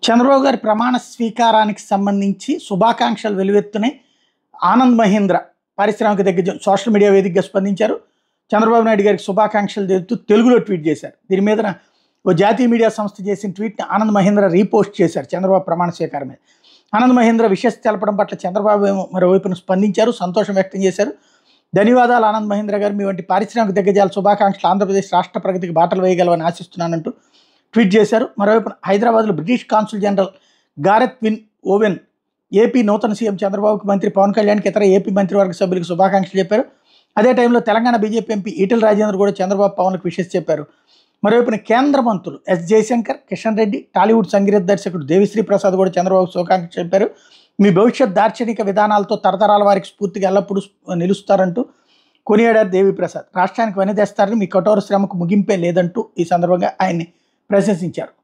చంద్రబాబు గారి ప్రమాణ స్వీకారానికి సంబంధించి శుభాకాంక్షలు వెలువెత్తున్నాయి ఆనంద్ మహీంద్ర పారిశ్రామిక దగ్గర సోషల్ మీడియా వేదికగా స్పందించారు చంద్రబాబు నాయుడు గారికి శుభాకాంక్షలు తెలుపుతూ తెలుగులో ట్వీట్ చేశారు దీని మీద ఓ జాతీయ మీడియా సంస్థ చేసిన ట్వీట్ని ఆనంద్ మహీంద్ర రీపోస్ట్ చేశారు చంద్రబాబు ప్రమాణ స్వీకారం మీద ఆనంద్ మహీంద్ర విషస్ తెలపడం పట్ల చంద్రబాబు ఏమో మరోవైపున స్పందించారు సంతోషం వ్యక్తం చేశారు ధన్యవాదాలు ఆనంద్ మహీంద్ర గారు మీ వంటి పారిశ్రామిక దిగ్గజాల శుభాకాంక్షలు ఆంధ్రప్రదేశ్ రాష్ట్ర ప్రగతికి బాటలు వేయగలవని ఆశిస్తున్నానంటూ ట్వీట్ చేశారు మరోవైపు హైదరాబాద్లో British consul general Gareth Wyn Owen AP నూతన సీఎం చంద్రబాబుకి మంత్రి పవన్ కళ్యాణ్కి ఇతర ఏపీ మంత్రివర్గ సభ్యులకు శుభాకాంక్షలు చెప్పారు అదే టైంలో తెలంగాణ బీజేపీ ఎంపీ ఈటెల రాజేంద్ర కూడా చంద్రబాబు పవన్కి విషెస్ చెప్పారు మరోవైపున కేంద్ర మంత్రులు ఎస్ జయశంకర్ కిషన్ రెడ్డి టాలీవుడ్ సంగీత దర్శకుడు దేవిశ్రీ ప్రసాద్ కూడా చంద్రబాబు శుభాకాంక్షలు చెప్పారు మీ భవిష్యత్ దార్శనిక విధానాలతో తరతరాల వారికి స్ఫూర్తిగా ఎల్లప్పుడూ నిలుస్తారంటూ కొనియాడారు దేవిప్రసాద్ రాష్ట్రానికి వెనదేస్తారని మీ కఠోర శ్రమకు ముగింపే లేదంటూ ఈ సందర్భంగా ఆయన్ని ప్రశంసించారు